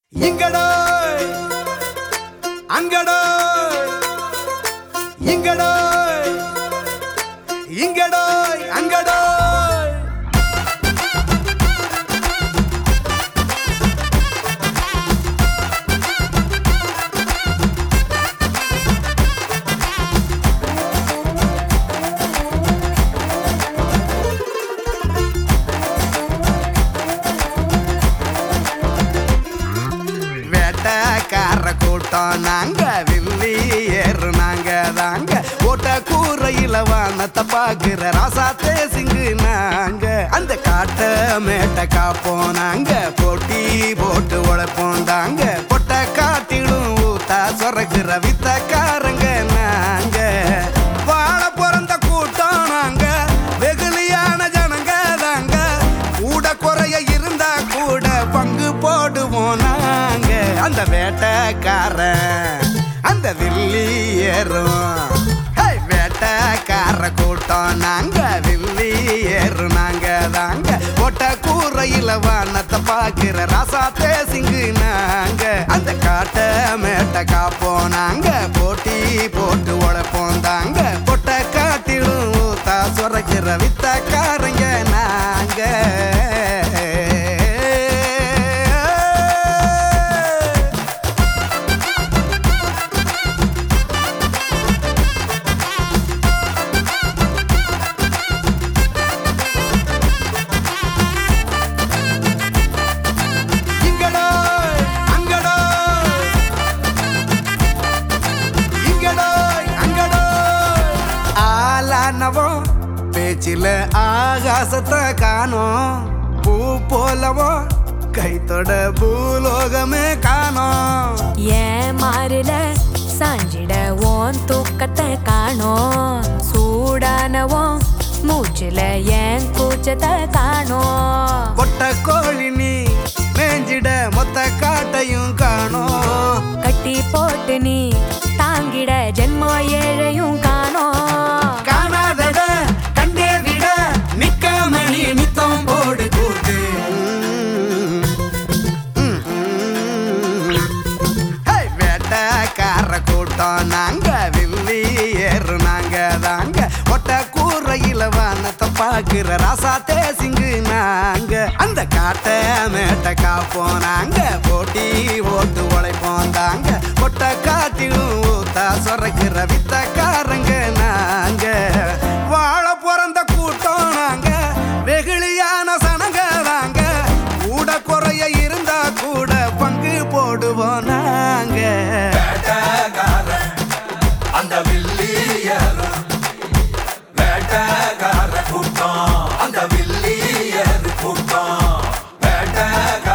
இங்கடோ அங்கடோ இங்கடோ இங்கடோ அங்கடோ வேட்டக்கார கூட்டம் நாங்க வில்லி ஏறு நாங்க தாங்க ஓட்ட கூரையில வானத்தை பாக்குற ராசாத்தே சிங்கு நாங்க அந்த காட்ட மேட்ட காப்போம் நாங்க போட்டி போட்டு உழைப்போம் தாங்க பொட்ட காட்டிலும் ஊத்தா சொரக்குற வித்தக்காரங்க நாங்க வாழ பிறந்த கூட்டம் நாங்க வெகுளியான ஜனங்க தாங்க கூட குறைய இருந்தா கூட பங்கு போடுவோம் நாங்க அந்த வேட்டக்காரன் அந்த வில்லி ஏறும் ஹே, வேட்டக்கார கூட்டம் நாங்க வில்லி ஏறு நாங்க தாங்க ஒட்ட கூரையில வானத்தை பாக்குற ராசாத்தே சிங்கு நாங்க அந்த காட்ட மேட்ட காப்போம் நாங்க போட்டி போட்டு உழைப்போம் தாங்க பொட்ட காட்டிலும் ஊத்தா சொரக்கிற வித்தக்காரங்க நாங்க இங்கடோ அங்கடோ இங்கடோ அங்கடோ ஆளானவன் பேச்சில ஆகாசத்தை காணோம் பூ போலவோ கைத்தொட பூலோகமே காணோம் ஏன் மாறுல சாஞ்சிட ஓன் தூக்கத்தை காணோம் சூடானவோம் மூச்சுல ஏன் கூச்சத்தை காணோம் கொட்ட கோழி நீ மேஞ்சிட மொத்த காட்டையும் காணோம் கட்டி போட்டு நீ தாங்கிட ஜென்மோ ஏழையும் காணோம் காணாதத கண்டே விட நிக்காம நீ நித்தம் போடு கூட்டு ஹே, வேட்டக்கார கூட்டம் நாங்க வில்லி ஏறு நாங்க தாங்க ஒட்ட கூரையில வானத்தை பாக்குற ராசாத்தே சிங்கு நாங்க அந்த காட்ட மேட்ட காப்போம் நாங்க போட்டி ஓட்டு உழைப்போம் தாங்க ஒட்ட காட்டிலும் ஊத்தா சொரக்கிற வித்தக்காரங்க நாங்க வாழ பிறந்த கூட்டம் நாங்க வெகுளியான சனங்க தாங்க கூட குறைய இருந்தா கூட பங்கு போடுவோம் நாங்க வேட்டக்காரன் அந்த வில்லியர் வேட்டக்கார கூட்டம் அந்த வில்லியர் கூட்டம் வேட்டக்கார